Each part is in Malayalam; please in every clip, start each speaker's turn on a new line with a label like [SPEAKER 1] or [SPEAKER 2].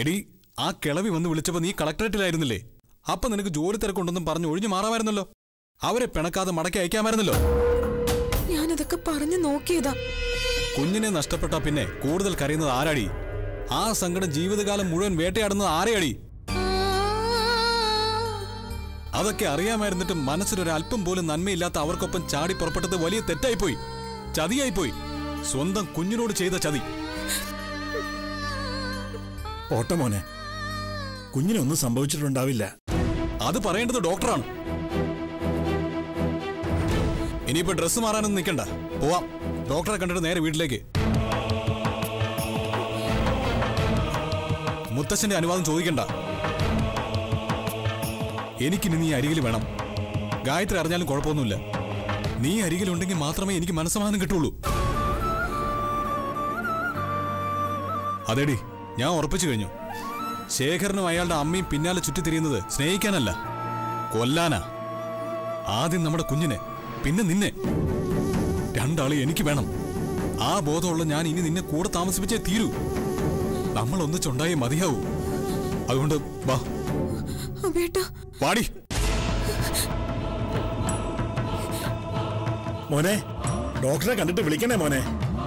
[SPEAKER 1] എടി ആ കിളവി വന്ന് വിളിച്ചപ്പോ നീ കളക്ടറേറ്റിലായിരുന്നില്ലേ അപ്പൊ നിനക്ക് ജോലി തിരക്കുണ്ടെന്നും പറഞ്ഞ് ഒഴിഞ്ഞു മാറാമായിരുന്നല്ലോ അവരെ പിണക്കാതെ മടക്കി അയക്കാമായിരുന്നല്ലോ
[SPEAKER 2] ഞാനതൊക്കെ പറഞ്ഞു നോക്കിയതാ
[SPEAKER 1] കുഞ്ഞിനെ നഷ്ടപ്പെട്ടാ പിന്നെ കൂടുതൽ കരയുന്നത് ആരാടി ആ സങ്കടം ജീവിതകാലം മുഴുവൻ വേട്ടയാടുന്നത് ആരെയാടി അതൊക്കെ അറിയാമായിരുന്നിട്ട് മനസ്സിലൊരു അല്പം പോലും നന്മയില്ലാത്ത അവർക്കൊപ്പം ചാടി പുറപ്പെട്ടത് വലിയ തെറ്റായിപ്പോയി ചതിയായിപ്പോയി സ്വന്തം കുഞ്ഞിനോട് ചെയ്ത ചതി
[SPEAKER 3] പോട്ടെ മോനെ കുഞ്ഞിനൊന്നും സംഭവിച്ചിട്ടുണ്ടാവില്ല
[SPEAKER 1] അത് പറയേണ്ടത് ഡോക്ടറാണ് ഇനിയിപ്പോ ഡ്രസ്സ് മാറാനൊന്നും നിൽക്കണ്ട പോവാം ഡോക്ടറെ കണ്ടിട്ട് നേരെ വീട്ടിലേക്ക് മുത്തച്ഛന്റെ അനുവാദം ചോദിക്കണ്ട എനിക്കിനി നീ അരികിൽ വേണം ഗായത്രി അറിഞ്ഞാലും കുഴപ്പമൊന്നുമില്ല നീ അരികിലുണ്ടെങ്കിൽ മാത്രമേ എനിക്ക് മനസ്സമാധാനം കിട്ടുള്ളൂ അതെടി ഞാൻ ഉറപ്പിച്ചു കഴിഞ്ഞു ശേഖരനും അയാളുടെ അമ്മയും പിന്നാലെ ചുറ്റിത്തിരിയുന്നത് സ്നേഹിക്കാനല്ല കൊല്ലാനാ ആദ്യം നമ്മുടെ കുഞ്ഞിനെ പിന്നെ നിന്നെ രണ്ടാളെ എനിക്ക് വേണം ആ ബോധമുള്ള ഞാൻ ഇനി നിന്നെ കൂടെ താമസിപ്പിച്ചേ തീരൂ നമ്മൾ ഒന്നിച്ചുണ്ടായേ മതിയാവൂ അതുകൊണ്ട് വാ
[SPEAKER 2] അബേട്ടാ
[SPEAKER 1] പാടി
[SPEAKER 3] മോനെ ഡോക്ടറെ കണ്ടിട്ട് വിളിക്കണേ മോനെ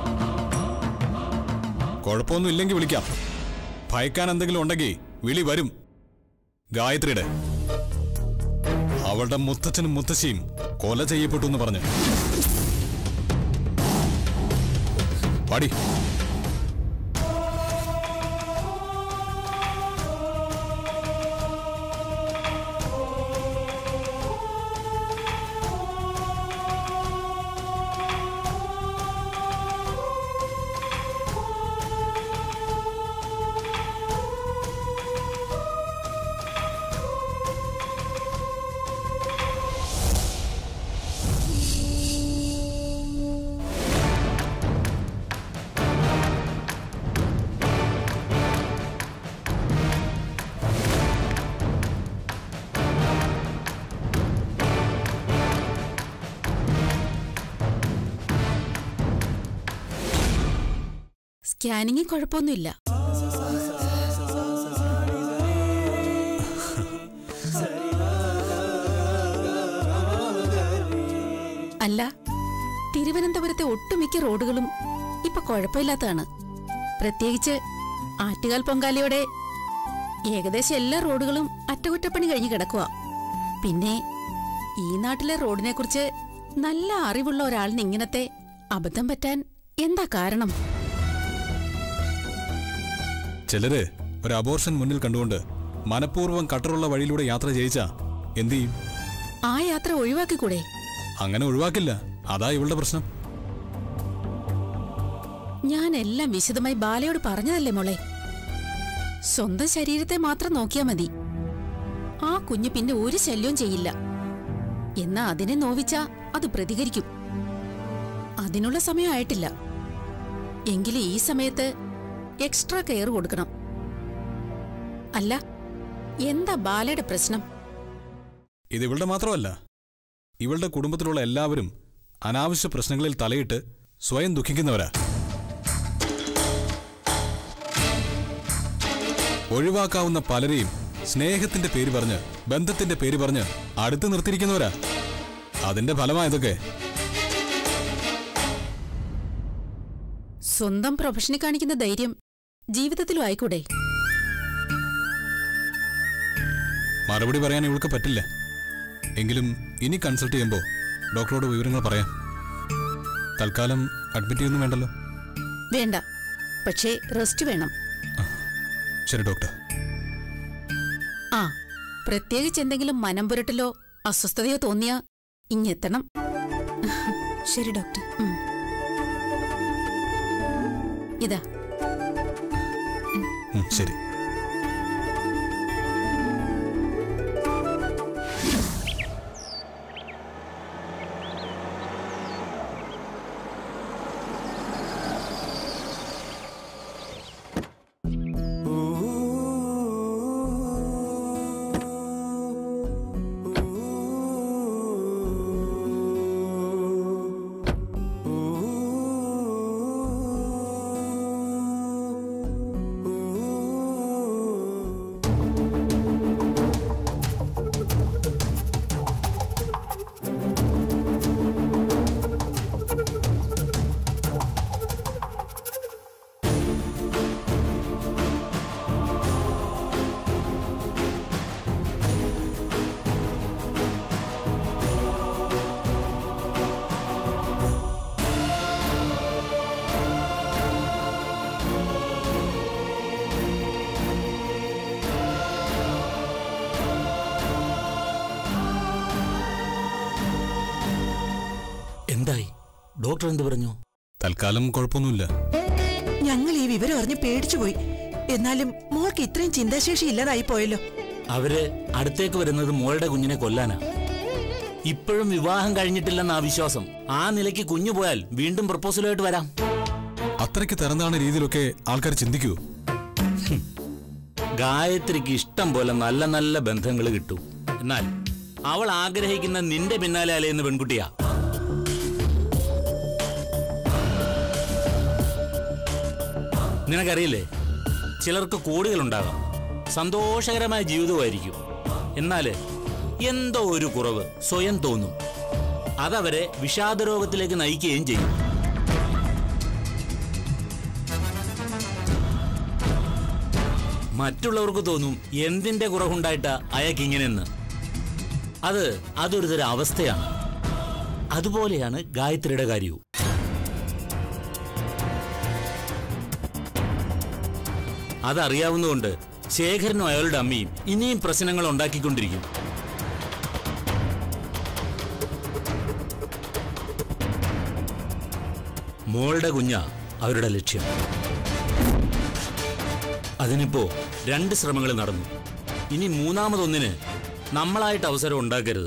[SPEAKER 1] കുഴപ്പമൊന്നും ഇല്ലെങ്കിൽ വിളിക്കാം ഭയക്കാൻ എന്തെങ്കിലും ഉണ്ടെങ്കിൽ വിളി വരും ഗായത്രിയുടെ അവളുടെ മുത്തച്ഛനും മുത്തശ്ശിയും കൊല ചെയ്യപ്പെട്ടു എന്ന് പറഞ്ഞു പാടി
[SPEAKER 4] സ്കാനിങ്ങിൽ കുഴപ്പമൊന്നുമില്ല അല്ല തിരുവനന്തപുരത്തെ ഒട്ടുമിക്ക റോഡുകളും ഇപ്പൊ കുഴപ്പമില്ലാത്തതാണ് പ്രത്യേകിച്ച് ആറ്റുകാൽ പൊങ്കാലയോടെ ഏകദേശം എല്ലാ റോഡുകളും അറ്റകുറ്റപ്പണി കഴിഞ്ഞ് കിടക്കുക പിന്നെ ഈ നാട്ടിലെ റോഡിനെ കുറിച്ച് നല്ല അറിവുള്ള ഒരാളിന് ഇങ്ങനത്തെ അബദ്ധം പറ്റാൻ എന്താ കാരണം
[SPEAKER 1] ചിലര് ഒരു അബോർഷൻ മുന്നിൽ കണ്ടുകൊണ്ട് മനഃപൂർവ്വം കട്ടറുള്ള വഴിയിലൂടെ യാത്ര ചെയ്യിച്ചാ എന്തു ചെയ്യും
[SPEAKER 4] ആ യാത്ര ഒഴിവാക്കിക്കൂടെ
[SPEAKER 1] അങ്ങനെ ഒഴിവാക്കില്ല അതാ ഇവളുടെ പ്രശ്നം
[SPEAKER 4] ഞാൻ എല്ലാം വിശദമായി ബാലയോട് പറഞ്ഞതല്ലേ മോളെ സ്വന്തം ശരീരത്തെ മാത്രം നോക്കിയാ മതി ആ കുഞ്ഞ് പിന്നെ ഒരു ശല്യവും ചെയ്യില്ല എന്നാ അതിനെ നോവിച്ചാ അത് പ്രതികരിക്കും അതിനുള്ള സമയമായിട്ടില്ല എങ്കിലും ഈ സമയത്ത് എക്സ്ട്രാ കെയർ കൊടുക്കണം അല്ല എന്താ ബാലയുടെ പ്രശ്നം
[SPEAKER 1] ഇത് ഇവളുടെ മാത്രമല്ല ഇവളുടെ കുടുംബത്തിലുള്ള എല്ലാവരും അനാവശ്യ പ്രശ്നങ്ങളിൽ തലയിട്ട് സ്വയം ദുഃഖിക്കുന്നവരാ ഒഴിവാക്കാവുന്ന പലരെയും സ്നേഹത്തിന്റെ പേര് പറഞ്ഞ് ബന്ധത്തിന്റെ പേര് പറഞ്ഞ് അടുത്ത് നിർത്തിയിരിക്കുന്നവരാ അതിന്റെ ഫലമായതൊക്കെ
[SPEAKER 4] സ്വന്തം പ്രൊഫഷനെ കാണിക്കുന്ന ധൈര്യം ജീവിതത്തിലും ആയിക്കൂടെ
[SPEAKER 1] മറുപടി പറയാൻ ഇവൾക്ക് പറ്റില്ല എങ്കിലും ഇനി കൺസൾട്ട് ചെയ്യുമ്പോൾ ഡോക്ടറോട് വിവരങ്ങൾ പറയാം തൽക്കാലം അഡ്മിറ്റ് ചെയ്യുന്നു വേണ്ടല്ലോ
[SPEAKER 4] വേണ്ട പക്ഷേ റെസ്റ്റ് വേണം
[SPEAKER 1] ശരി ഡോക്ടർ
[SPEAKER 4] ആ പ്രത്യേകിച്ച് എന്തെങ്കിലും മനം പുരട്ടലോ അസ്വസ്ഥതയോ തോന്നിയാ ഇങ്ങെത്തണം
[SPEAKER 2] ശരി ഡോക്ടർ
[SPEAKER 4] ഉം. ഇതാ
[SPEAKER 1] ഉം, ശരി
[SPEAKER 5] Ooh. എന്തായി ഡോക്ടർ എന്ത് പറഞ്ഞു
[SPEAKER 1] തൽക്കാലം കുഴപ്പമൊന്നുമില്ല
[SPEAKER 6] ഞങ്ങൾ ഈ വിവരം അറിഞ്ഞ് പേടിച്ചുപോയി എന്നാലും മോൾക്ക് ഇത്രയും ചിന്താശേഷി ഇല്ലാതായി പോയല്ലോ
[SPEAKER 5] അവര് അടുത്തേക്ക് വരുന്നത് മോളുടെ കുഞ്ഞിനെ കൊല്ലാനാ ഇപ്പോഴും വിവാഹം കഴിഞ്ഞിട്ടില്ലെന്ന വിശ്വാസം ആ നിലയ്ക്ക് കുഞ്ഞു പോയാൽ വീണ്ടും പ്രപ്പോസലുമായിട്ട് വരാം
[SPEAKER 1] അത്രയ്ക്ക് തിറന്നാണ് രീതിയിലൊക്കെ ആൾക്കാർ ചിന്തിക്കൂ
[SPEAKER 5] ഗായത്രിക്ക് ഇഷ്ടം പോലെ നല്ല നല്ല ബന്ധങ്ങൾ കിട്ടും എന്നാൽ അവൾ ആഗ്രഹിക്കുന്ന നിന്റെ പിന്നാലെ അലയുന്ന പെൺകുട്ടിയാ നിനക്കറിയില്ലേ ചിലർക്ക് കോടികളുണ്ടാകാം സന്തോഷകരമായ ജീവിതമായിരിക്കും എന്നാൽ എന്തോ ഒരു കുറവ് സ്വയം തോന്നും അതവരെ വിഷാദരോഗത്തിലേക്ക് നയിക്കുകയും ചെയ്യും മറ്റുള്ളവർക്ക് തോന്നും എന്തിന്റെ കുറവുണ്ടായിട്ടാ അയാൾക്ക് ഇങ്ങനെയെന്ന് അത് അതൊരു തരം അവസ്ഥയാണ് അതുപോലെയാണ് ഗായത്രിയുടെ കാര്യവും അതറിയാവുന്നതുകൊണ്ട് ശേഖരനും അയാളുടെ അമ്മയും ഇനിയും പ്രശ്നങ്ങൾ ഉണ്ടാക്കിക്കൊണ്ടിരിക്കും മോളുടെ കുഞ്ഞ അവരുടെ ലക്ഷ്യം അതിനിപ്പോ രണ്ട് ശ്രമങ്ങൾ നടന്നു ഇനി മൂന്നാമതൊന്നിന് നമ്മളായിട്ട് അവസരം ഉണ്ടാക്കരുത്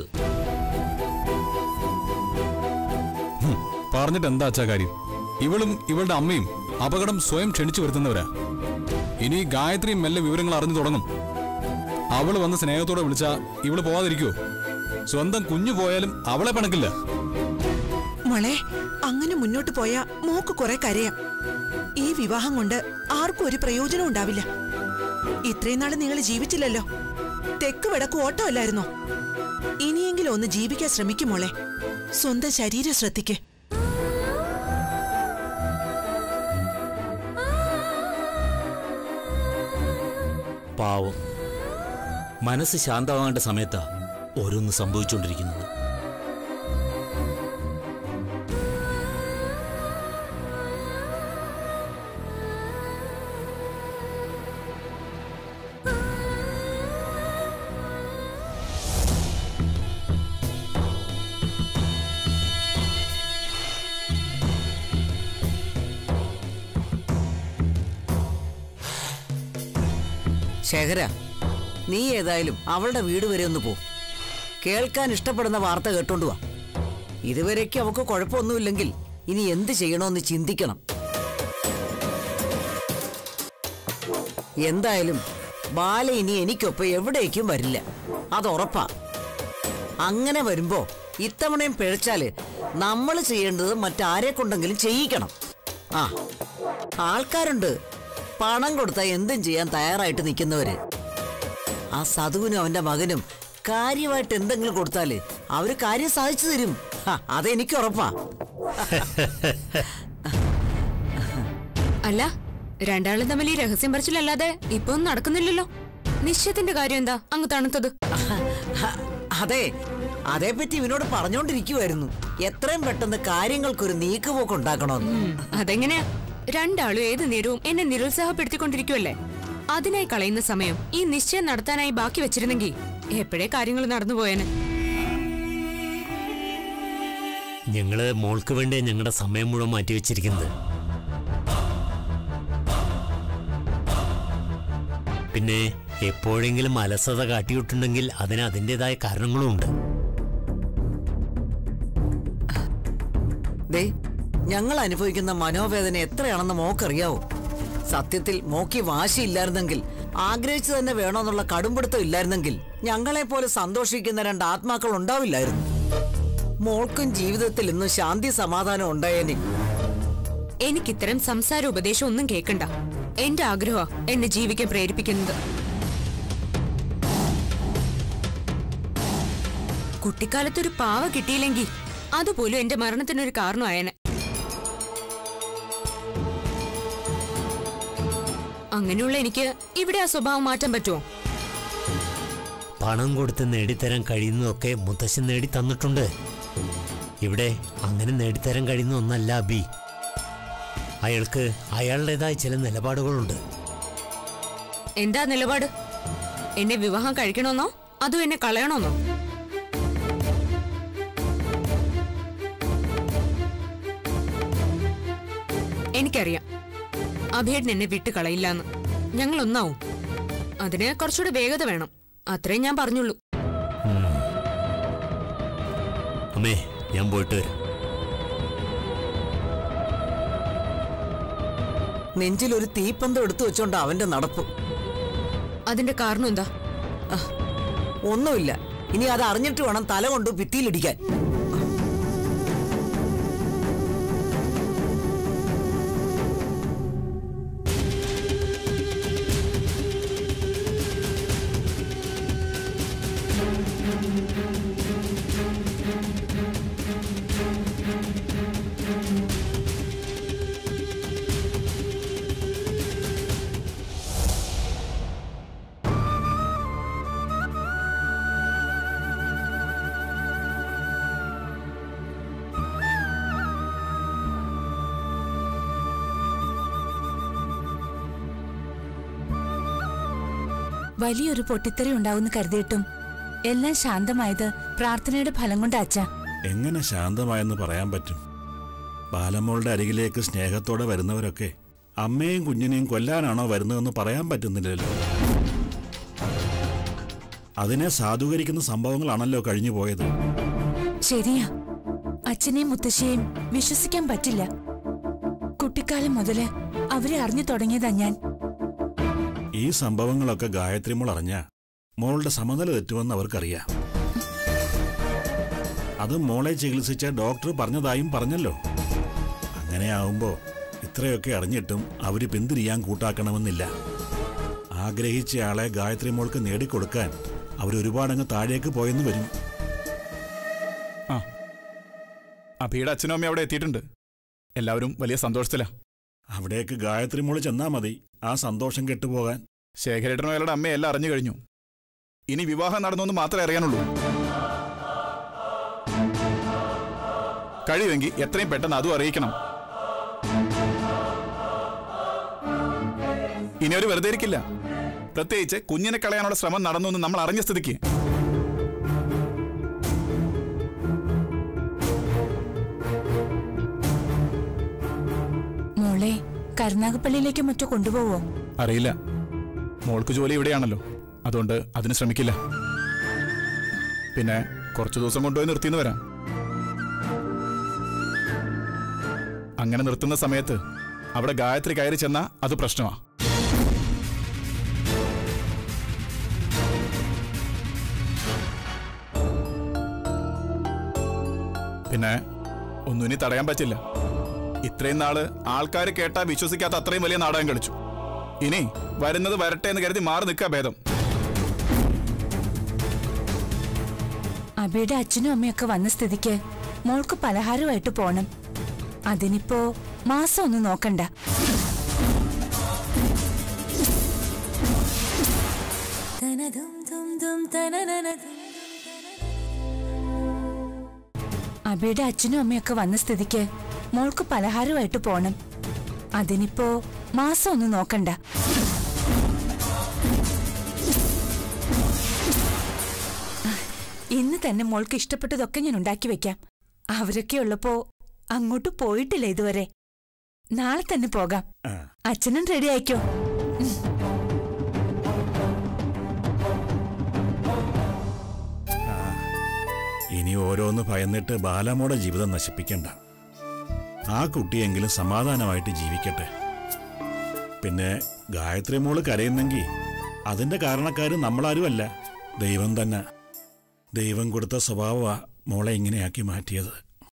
[SPEAKER 1] ഹും, പറഞ്ഞിട്ട് എന്താ അച്ഛാ കാര്യം ഇവളും ഇവളുടെ അമ്മയും അപകടം സ്വയം ക്ഷണിച്ചു വരുത്തുന്നവരാ ഇനി ഗായത്രിയും മെല്ലെ വിവരങ്ങൾ അറിഞ്ഞു തുടങ്ങും അവള് വന്ന് സ്നേഹത്തോടെ വിളിച്ചാ ഇവള് പോവാതിരിക്കുവോ സ്വന്തം കുഞ്ഞു പോയാലും അവളെ പണക്കില്ല
[SPEAKER 6] മോളെ അങ്ങനെ മുന്നോട്ട് പോയാ മോക്ക് കുറെ കരയാം ഈ വിവാഹം കൊണ്ട് ആർക്കും ഒരു പ്രയോജനം ഉണ്ടാവില്ല ഇത്രയും നാള് നിങ്ങൾ ജീവിച്ചില്ലല്ലോ തെക്ക് വടക്ക് ഓട്ടമല്ലായിരുന്നോ ഇനിയെങ്കിലും ഒന്ന് ജീവിക്കാൻ ശ്രമിക്കും മോളെ സ്വന്തം ശരീരം ശ്രദ്ധിക്ക്
[SPEAKER 5] പാവം മനസ്സ് ശാന്തമാകേണ്ട സമയത്താ ഓരോന്ന് സംഭവിച്ചുകൊണ്ടിരിക്കുന്നത്
[SPEAKER 7] ശേഖര നീ ഏതായാലും അവളുടെ വീട് വരെ ഒന്ന് പോ കേൾക്കാൻ ഇഷ്ടപ്പെടുന്ന വാർത്ത കേട്ടോണ്ട് വാ ഇതുവരേക്കും അവക്ക് കുഴപ്പമൊന്നുമില്ലെങ്കിൽ ഇനി എന്ത് ചെയ്യണമെന്ന് ചിന്തിക്കണം എന്തായാലും ബാല ഇനി എനിക്കൊപ്പം എവിടേക്കും വരില്ല അത് ഉറപ്പാ അങ്ങനെ വരുമ്പോ ഇത്തവണയും പിഴച്ചാല് നമ്മൾ ചെയ്യേണ്ടത് മറ്റാരെ കൊണ്ടെങ്കിലും ചെയ്യിക്കണം ആ ആൾക്കാരുണ്ട് പണം കൊടുത്താൽ എന്തും ചെയ്യാൻ തയ്യാറായിട്ട് നിൽക്കുന്നവര് ആ സതുവിനും അവന്റെ മകനും കാര്യമായിട്ട് എന്തെങ്കിലും കൊടുത്താല് അവര് കാര്യം സാധിച്ചു തരും ഹ, അതെനിക്ക് ഉറപ്പാ
[SPEAKER 2] അല്ല രണ്ടാളും തമ്മിൽ ഈ രഹസ്യം പറിച്ചിലല്ലാതെ ഇപ്പൊ ഒന്നും നടക്കുന്നില്ലല്ലോ നിശ്ചയത്തിന്റെ കാര്യം എന്താ അങ്ങ് തണുത്തത്
[SPEAKER 7] ഹ, അതെ അതേപ്പറ്റി ഇവനോട് പറഞ്ഞോണ്ടിരിക്കുവായിരുന്നു എത്രയും പെട്ടെന്ന് കാര്യങ്ങൾക്കൊരു നീക്കുപോക്ക് ഉണ്ടാക്കണമെന്ന്
[SPEAKER 2] ഉം, അതെങ്ങനെയാ രണ്ടാളും ഏത് നേരവും എന്നെ നിരുത്സാഹപ്പെടുത്തിക്കൊണ്ടിരിക്കുവല്ലേ അതിനായി കളയുന്ന സമയം ഈ നിശ്ചയം നടത്താനായി ബാക്കി വെച്ചിരുന്നെങ്കിൽ എപ്പോഴേ കാര്യങ്ങൾ നടന്നുപോയേനെ
[SPEAKER 8] ഞങ്ങള് മോൾക്ക് വേണ്ടി ഞങ്ങളുടെ സമയം മുഴുവൻ മാറ്റിവെച്ചിരിക്കുന്നത് പിന്നെ എപ്പോഴെങ്കിലും അലസത കാട്ടിയിട്ടുണ്ടെങ്കിൽ അതിന് അതിൻ്റെതായ കാരണങ്ങളുമുണ്ട്
[SPEAKER 7] ദേ ഞങ്ങൾ അനുഭവിക്കുന്ന മനോവേദന എത്രയാണെന്ന് മോക്കറിയാവോ സത്യത്തിൽ മോക്ക് ഈ വാശിയില്ലായിരുന്നെങ്കിൽ ആഗ്രഹിച്ചു തന്നെ വേണമെന്നുള്ള കടുംപിടുത്തം ഇല്ലായിരുന്നെങ്കിൽ ഞങ്ങളെ പോലെ സന്തോഷിക്കുന്ന രണ്ട് ആത്മാക്കൾ ഉണ്ടാവില്ലായിരുന്നു മോൾക്കും ജീവിതത്തിൽ ഇന്നും ശാന്തി സമാധാനം ഉണ്ടായേനെ
[SPEAKER 2] എനിക്കിത്തരം സംസാര ഉപദേശം ഒന്നും കേൾക്കണ്ട എന്റെ ആഗ്രഹ എന്നെ ജീവിക്കാൻ പ്രേരിപ്പിക്കുന്നത് കുട്ടിക്കാലത്തൊരു പാവ കിട്ടിയില്ലെങ്കിൽ അതുപോലും എന്റെ മരണത്തിനൊരു കാരണമായേനെ അങ്ങനെയുള്ള എനിക്ക് ഇവിടെ ആ സ്വഭാവം മാറ്റാൻ പറ്റുമോ
[SPEAKER 8] പണം കൊടുത്ത് നേടിത്തരാൻ കഴിയുന്നതൊക്കെ മുത്തശ്ശൻ നേടി തന്നിട്ടുണ്ട് ഇവിടെ അങ്ങനെ നേടിത്തരാൻ കഴിയുന്ന ഒന്നല്ല അബി അയാൾക്ക് അയാളുടേതായ ചില നിലപാടുകളുണ്ട്
[SPEAKER 2] എന്താ നിലപാട് എന്നെ വിവാഹം കഴിക്കണമെന്നോ അതോ എന്നെ കളയണമെന്നോ എനിക്കറിയാം അഭേടൻ എന്നെ വിട്ട് കളയില്ലാന്ന് ഞങ്ങൾ ഒന്നാവും അതിന് കുറച്ചുകൂടെ വേഗത വേണം അത്രേ ഞാൻ പറഞ്ഞുള്ളൂ
[SPEAKER 8] അമ്മേ ഞാൻ പോയിട്ട് വരാം
[SPEAKER 7] നെഞ്ചിൽ ഒരു തീപ്പന്തം എടുത്തു വെച്ചോണ്ട് അവന്റെ നടപ്പ്
[SPEAKER 2] അതിന്റെ കാരണം എന്താ
[SPEAKER 7] ഒന്നുമില്ല ഇനി അത് അറിഞ്ഞിട്ട് വേണം തല കൊണ്ട് ഭിത്തിയിലിടിക്കാൻ
[SPEAKER 9] വലിയൊരു പൊട്ടിത്തെറി ഉണ്ടാവുമെന്ന് കരുതിയിട്ടും എല്ലാം ശാന്തമായത് പ്രാർത്ഥനയുടെ ഫലം കൊണ്ട് അച്ഛ
[SPEAKER 3] എങ്ങനെ ശാന്തമായെന്ന് പറയാൻ പറ്റും ബാലമ്മളുടെ അരികിലേക്ക് സ്നേഹത്തോടെ വരുന്നവരൊക്കെ അമ്മയും കുഞ്ഞിനെയും കൊല്ലാനാണോ വരുന്നതെന്ന് പറയാൻ പറ്റുന്നില്ലല്ലോ അതിനെ സാധൂകരിക്കുന്ന സംഭവങ്ങളാണല്ലോ കഴിഞ്ഞു പോയത്
[SPEAKER 9] ശരിയാ അച്ഛനെയും മുത്തശ്ശിയെയും വിശ്വസിക്കാൻ പറ്റില്ല കുട്ടിക്കാലം മുതല് അവരെ അറിഞ്ഞു തുടങ്ങിയതാ ഞാൻ
[SPEAKER 3] ഈ സംഭവങ്ങളൊക്കെ ഗായത്രി മോൾ അറിഞ്ഞ മോളുടെ സമനില തെറ്റുമെന്ന് അവർക്കറിയാം അത് മോളെ ചികിത്സിച്ച ഡോക്ടർ പറഞ്ഞതായും പറഞ്ഞല്ലോ അങ്ങനെയാവുമ്പോ ഇത്രയൊക്കെ അറിഞ്ഞിട്ടും അവര് പിന്തിരിയാൻ കൂട്ടാക്കണമെന്നില്ല ആഗ്രഹിച്ച ആളെ ഗായത്രി മോൾക്ക് നേടിക്കൊടുക്കാൻ അവരൊരുപാടങ്ങ് താഴേക്ക് പോയെന്ന് വരും
[SPEAKER 10] ആ അഭിയുടെ അച്ഛനും അമ്മയും അവിടെ എത്തിയിട്ടുണ്ട് എല്ലാവരും വലിയ സന്തോഷത്തിലാ
[SPEAKER 3] അവിടേക്ക് ഗായത്രി മോള് ചെന്നാ മതി ആ സന്തോഷം കെട്ടുപോകാൻ
[SPEAKER 10] ശേഖരേട്ടനും അയാളുടെ അമ്മയും എല്ലാം അറിഞ്ഞു കഴിഞ്ഞു ഇനി വിവാഹം നടന്നു മാത്രമേ അറിയാനുള്ളൂ കഴിയുമെങ്കിൽ എത്രയും പെട്ടെന്ന് അതും അറിയിക്കണം ഇനി ഒരു വെറുതെ ഇരിക്കില്ല പ്രത്യേകിച്ച് കുഞ്ഞിനെ കളയാനുള്ള ശ്രമം നടന്നു എന്ന് നമ്മൾ അറിഞ്ഞ സ്ഥിതിക്ക്
[SPEAKER 9] മോളെ കരുനാഗപ്പള്ളിയിലേക്ക് മറ്റോ കൊണ്ടുപോവോ
[SPEAKER 10] അറിയില്ല മോൾക്ക് ജോലി ഇവിടെയാണല്ലോ അതുകൊണ്ട് അതിന് ശ്രമിക്കില്ല പിന്നെ കുറച്ചു ദിവസം കൊണ്ടുപോയി നിർത്തിന്ന് വരാം അങ്ങനെ നിർത്തുന്ന സമയത്ത് അവിടെ ഗായത്രി കയറി ചെന്നാ അത് പ്രശ്നമാ പിന്നെ ഒന്നും ഇനി തടയാൻ പറ്റില്ല ഇത്രയും നാള് ആൾക്കാർ കേട്ടാ വിശ്വസിക്കാത്ത അത്രയും വലിയ നാടകം കളിച്ചു ഇനി വരുന്നത് വരട്ടെ എന്ന് കരുതി മാറി നിൽക്കുക ഭേദം
[SPEAKER 9] അബിയുടെ അച്ഛനും അമ്മയൊക്കെ വന്ന സ്ഥിതിക്ക് മോൾക്ക് പലഹാരമായിട്ട് പോണം അതിനിപ്പോ മാസം ഒന്നും നോക്കണ്ട അബിയുടെ അച്ഛനും അമ്മയൊക്കെ വന്ന സ്ഥിതിക്ക് മോൾക്ക് പലഹാരമായിട്ട് പോണം അതിനിപ്പോ മാസം ഒന്നും നോക്കണ്ട ഇന്ന് തന്നെ മോൾക്ക് ഇഷ്ടപ്പെട്ടതൊക്കെ ഞാൻ ഉണ്ടാക്കി വെക്കാം അവരൊക്കെ ഉള്ളപ്പോ അങ്ങോട്ട് പോയിട്ടില്ല ഇതുവരെ നാളെ തന്നെ പോകാം
[SPEAKER 3] ആ.
[SPEAKER 9] അച്ഛനും റെഡി ആയിക്കോ
[SPEAKER 3] ഇനി ഓരോന്ന് ഭയന്നിട്ട് ബാലമ്മയുടെ ജീവിതം നശിപ്പിക്കണ്ട ആ കുട്ടിയെങ്കിലും സമാധാനമായിട്ട് ജീവിക്കട്ടെ പിന്നെ ഗായത്രി മോള് കരയുന്നെങ്കിൽ അതിന്റെ കാരണക്കാര് നമ്മളാരുമല്ല ദൈവം തന്നെ ദൈവം കൊടുത്ത സ്വഭാവമാ മോളെ ഇങ്ങനെയാക്കി മാറ്റിയത്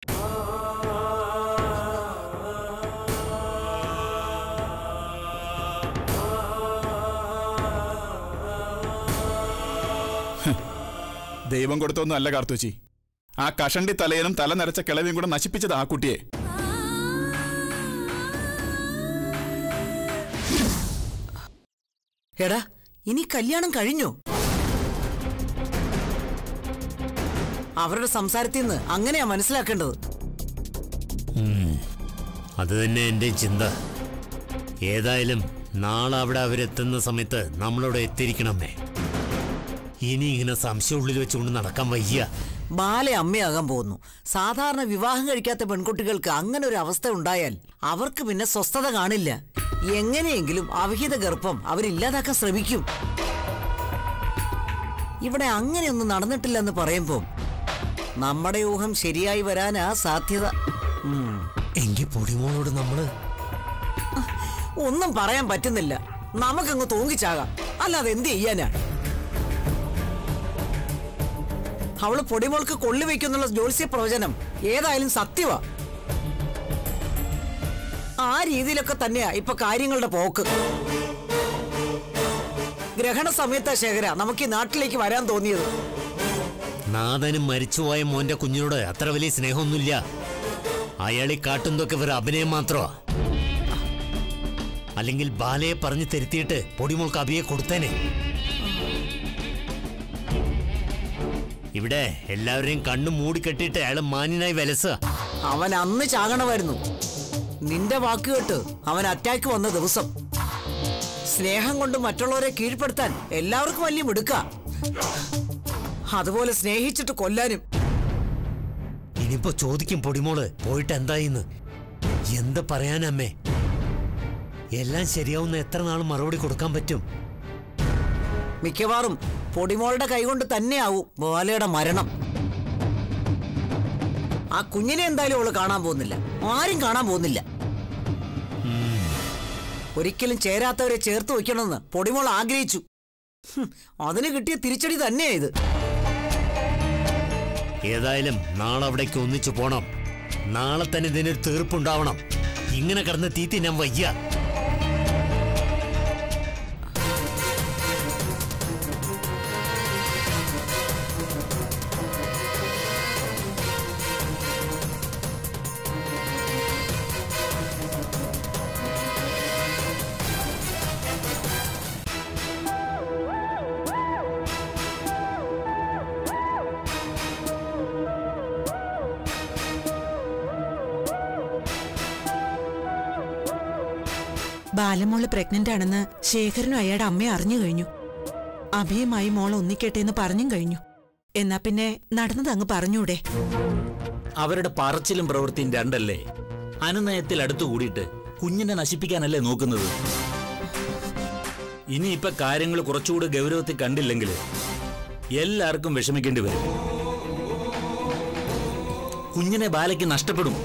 [SPEAKER 10] ദൈവം കൊടുത്തൊന്നും അല്ല കാർത്തുച്ചി ആ കഷണ്ടി തലയനും തല നരച്ച കിളവിയും കൂടെ നശിപ്പിച്ചത് ആ കുട്ടിയെ
[SPEAKER 7] എടാ ഇനി കല്യാണം കഴിഞ്ഞോ അവരുടെ സംസാരത്തിൽ നിന്ന് അങ്ങനെയാ മനസ്സിലാക്കേണ്ടത്
[SPEAKER 8] അത് തന്നെ എൻ്റെ ചിന്ത ഏതായാലും നാളെ അവിടെ അവരെത്തുന്ന സമയത്ത് നമ്മളവിടെ എത്തിയിരിക്കണമേ ഇനി ഇങ്ങനെ സംശയം ഉള്ളിൽ വെച്ചുകൊണ്ട് നടക്കാൻ വയ്യ
[SPEAKER 7] ബാലെ അമ്മയാകാൻ പോകുന്നു സാധാരണ വിവാഹം കഴിക്കാത്ത പെൺകുട്ടികൾക്ക് അങ്ങനെ ഒരു അവസ്ഥ ഉണ്ടായാൽ അവർക്ക് പിന്നെ സ്വസ്ഥത കാണില്ല എങ്ങനെയെങ്കിലും അവിഹിത ഗർഭം അവരില്ലാതാക്കാൻ ശ്രമിക്കും ഇവിടെ അങ്ങനെയൊന്നും നടന്നിട്ടില്ലെന്ന് പറയുമ്പോൾ നമ്മുടെ ഊഹം ശരിയായി വരാനാ സാധ്യത ഉം.
[SPEAKER 8] എങ്കിൽ പൊടിമോളോട് നമ്മള്
[SPEAKER 7] ഒന്നും പറയാൻ പറ്റുന്നില്ല നമുക്കങ്ങ് തൂങ്ങിച്ചാകാം അല്ലാതെ എന്ത് ചെയ്യാനാ അവള് പൊടിമോൾക്ക് കൊള്ളിവെക്കുന്നുള്ള ജ്യോത്സ്യ പ്രവചനം ഏതായാലും സത്യവാ ആ രീതിയിലൊക്കെ തന്നെയാ ഇപ്പൊ കാര്യങ്ങളുടെ പോക്ക് ഗ്രഹണ സമയത്താ ശേഖര നമുക്ക് ഈ നാട്ടിലേക്ക് വരാൻ തോന്നിയത്
[SPEAKER 8] നാഥനും മരിച്ചുപോയ മോന്റെ കുഞ്ഞിനോട് അത്ര വലിയ സ്നേഹമൊന്നുമില്ല അയാളീ കാട്ടുന്നതൊക്കെ വെറും അഭിനയം മാത്രമാ അല്ലെങ്കിൽ ബാലയെ പറഞ്ഞു തിരുത്തിയിട്ട് പൊടിമോൾക്ക് അഭിയെ കൊടുത്തേനെ ഇവിടെ എല്ലാവരെയും കണ്ണു മൂടിക്കെട്ടിയിട്ട് അയാൾ മാന്യനായി വിലസുക
[SPEAKER 7] അവൻ അന്ന് ചാകണമായിരുന്നു നിന്റെ വാക്ക് കേട്ട് അവൻ അറ്റാക്ക് വന്ന ദിവസം സ്നേഹം കൊണ്ട് മറ്റുള്ളവരെ കീഴ്പ്പെടുത്താൻ എല്ലാവർക്കും വലിയ മിടുക്ക അതുപോലെ സ്നേഹിച്ചിട്ട് കൊല്ലാനും
[SPEAKER 8] ഇനിയിപ്പോ ചോദിക്കും പൊടിമോള് പോയിട്ട് എന്തായിന്ന് എന്ത് പറയാനമ്മേ എല്ലാം ശരിയാവുന്ന എത്ര നാൾ മറുപടി കൊടുക്കാൻ പറ്റും
[SPEAKER 7] മിക്കവാറും പൊടിമോളുടെ കൈകൊണ്ട് തന്നെയാവും ബാലയുടെ മരണം ആ കുഞ്ഞിനെ എന്തായാലും അവള് കാണാൻ പോകുന്നില്ല ആരും കാണാൻ പോകുന്നില്ല ഒരിക്കലും ചേരാത്തവരെ ചേർത്ത് വയ്ക്കണമെന്ന് പൊടിമോൾ ആഗ്രഹിച്ചു ഹും, അതിന് കിട്ടിയ തിരിച്ചടി തന്നെയാ ഇത്
[SPEAKER 8] ഏതായാലും നാളെ അവിടേക്ക് ഒന്നിച്ചു പോണം നാളെ തന്നെ ഇതിനൊരു തീർപ്പുണ്ടാവണം ഇങ്ങനെ കിടന്ന് തീത്തി ഞാൻ വയ്യ
[SPEAKER 6] ബാലമോള് പ്രഗ്നന്റ് ആണെന്ന് ശേഖരനും അയാളുടെ അമ്മയും അറിഞ്ഞു കഴിഞ്ഞു അഭിയുമായി മോൾ ഒന്നിക്കട്ടെ എന്ന് പറഞ്ഞും കഴിഞ്ഞു എന്നാ പിന്നെ നടന്നത് അങ്ങ് പറഞ്ഞൂടെ
[SPEAKER 5] അവരുടെ പറച്ചിലും പ്രവൃത്തിയും രണ്ടല്ലേ അനുനയത്തിൽ അടുത്തു കൂടിയിട്ട് കുഞ്ഞിനെ നശിപ്പിക്കാനല്ലേ നോക്കുന്നത് ഇനിയിപ്പൊ കാര്യങ്ങൾ കുറച്ചുകൂടി ഗൗരവത്തിൽ കണ്ടില്ലെങ്കിൽ എല്ലാവർക്കും വിഷമിക്കേണ്ടി വരും കുഞ്ഞിനെ ബാലയ്ക്ക് നഷ്ടപ്പെടും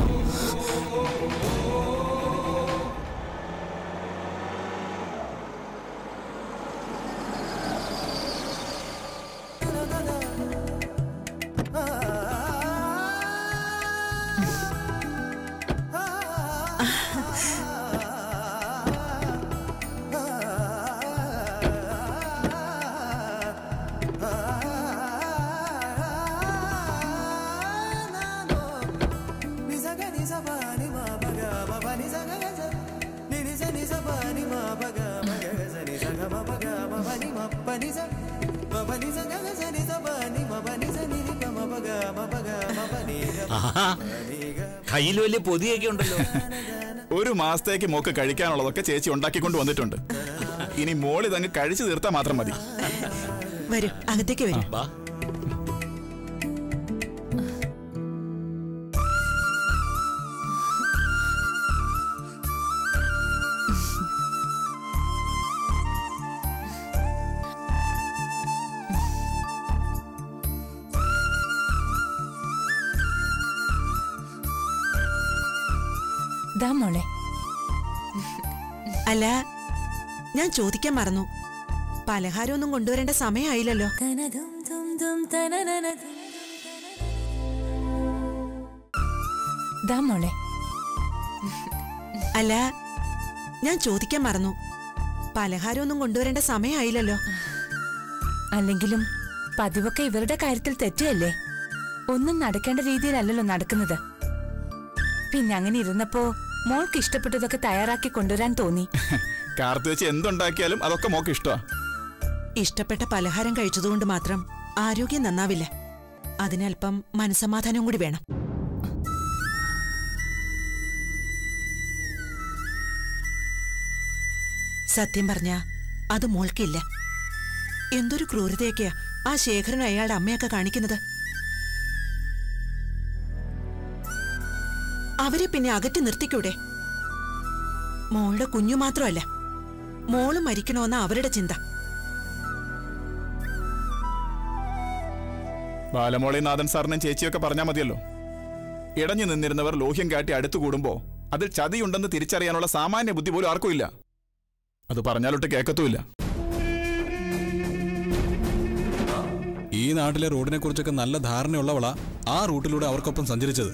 [SPEAKER 5] ആഹാ കയ്യിൽ വലിയ പൊതിയൊക്കെ ഉണ്ടല്ലോ
[SPEAKER 10] ഒരു മാസത്തേക്ക് മോക്ക് കഴിക്കാനുള്ളതൊക്കെ ചേച്ചി ഉണ്ടാക്കിക്കൊണ്ട് വന്നിട്ടുണ്ട് ഇനി മോൾ ഇതങ്ങ് കഴിച്ചു തീർത്താൽ മാത്രം മതി
[SPEAKER 6] വരൂ അകത്തേക്ക് വരൂ
[SPEAKER 5] ബാ
[SPEAKER 9] ദാ മോളെ
[SPEAKER 6] അല്ല ഞാൻ ചോദിക്കാൻ മറന്നു പലഹാരമൊന്നും കൊണ്ടുവരേണ്ട സമയമായില്ലല്ലോ
[SPEAKER 9] ദാ മോളെ
[SPEAKER 6] അല്ല ഞാൻ ചോദിക്കാൻ മറന്നു പലഹാരമൊന്നും കൊണ്ടുവരേണ്ട സമയമായില്ലല്ലോ
[SPEAKER 9] അല്ലെങ്കിലും പതിവൊക്കെ ഇവരുടെ കാര്യത്തിൽ തെറ്റുകല്ലേ ഒന്നും നടക്കേണ്ട രീതിയിലല്ലല്ലോ നടക്കുന്നത് പിന്നെ അങ്ങനെ ഇരുന്നപ്പോ മോൾക്ക് ഇഷ്ടപ്പെട്ടതൊക്കെ തയ്യാറാക്കി കൊണ്ടുവരാൻ തോന്നി
[SPEAKER 10] കാർത്ത് വെച്ച് എന്തുണ്ടാക്കിയാലും അതൊക്കെ മോക്ക് ഇഷ്ടമാ
[SPEAKER 6] ഇഷ്ടപ്പെട്ട പലഹാരം കഴിച്ചതുകൊണ്ട് മാത്രം ആരോഗ്യം നന്നാവില്ല അതിനൽപ്പം മനസമാധാനം കൂടി വേണം സത്യം പറഞ്ഞ അത് മോൾക്കില്ല എന്തൊരു ക്രൂരതയൊക്കെയാ ആ ശേഖരനും അയാളുടെ അമ്മയൊക്കെ കാണിക്കുന്നത് അവരെ പിന്നെ അകറ്റി നിർത്തിക്കൂടെ മോളുടെ കുഞ്ഞു മാത്രമല്ല മോള് മരിക്കണമെന്ന അവരുടെ ചിന്ത
[SPEAKER 10] ബാലമോളി നാഥൻ സാറിനും ചേച്ചിയൊക്കെ പറഞ്ഞാൽ മതിയല്ലോ ഇടഞ്ഞു നിന്നിരുന്നവർ ലോഹ്യം കാട്ടി അടുത്തു കൂടുമ്പോ അതിൽ ചതിയുണ്ടെന്ന് തിരിച്ചറിയാനുള്ള സാമാന്യ ബുദ്ധി പോലും ആർക്കും ഇല്ല അത് പറഞ്ഞാലൊട്ട് കേൾക്കത്തുമില്ല
[SPEAKER 1] ഈ നാട്ടിലെ റോഡിനെ കുറിച്ചൊക്കെ നല്ല ധാരണയുള്ളവളാ ആ റൂട്ടിലൂടെ അവർക്കൊപ്പം സഞ്ചരിച്ചത്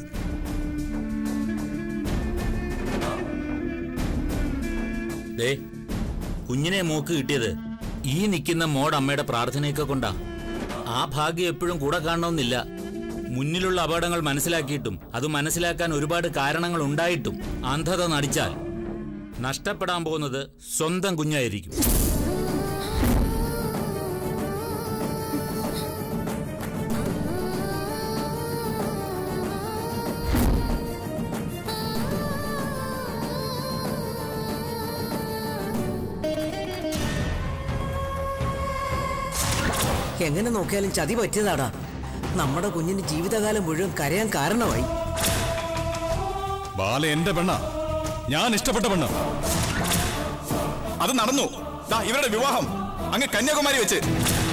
[SPEAKER 5] ദേ കുഞ്ഞിനെ മോക്ക് കിട്ടിയത് ഈ നിൽക്കുന്ന മോഡ് അമ്മയുടെ പ്രാർത്ഥനയൊക്കെ കൊണ്ടാ ആ ഭാഗ്യം എപ്പോഴും കൂടെ കാണണമെന്നില്ല മുന്നിലുള്ള അപകടങ്ങൾ മനസ്സിലാക്കിയിട്ടും അത് മനസ്സിലാക്കാൻ ഒരുപാട് കാരണങ്ങൾ ഉണ്ടായിട്ടും അന്ധത നടിച്ചാൽ നഷ്ടപ്പെടാൻ പോകുന്നത് സ്വന്തം കുഞ്ഞായിരിക്കും
[SPEAKER 7] എങ്ങനെ നോക്കിയാലും ചതി പറ്റിയതാടാ നമ്മുടെ കുഞ്ഞിന് ജീവിതകാലം മുഴുവൻ കരയാൻ കാരണമായി
[SPEAKER 1] ബാല എന്റെ പെണ്ണ ഞാൻ ഇഷ്ടപ്പെട്ട പെണ്ണ
[SPEAKER 10] അത് നടന്നു ദാ ഇവരുടെ വിവാഹം അങ്ങ് കന്യാകുമാരി വെച്ച്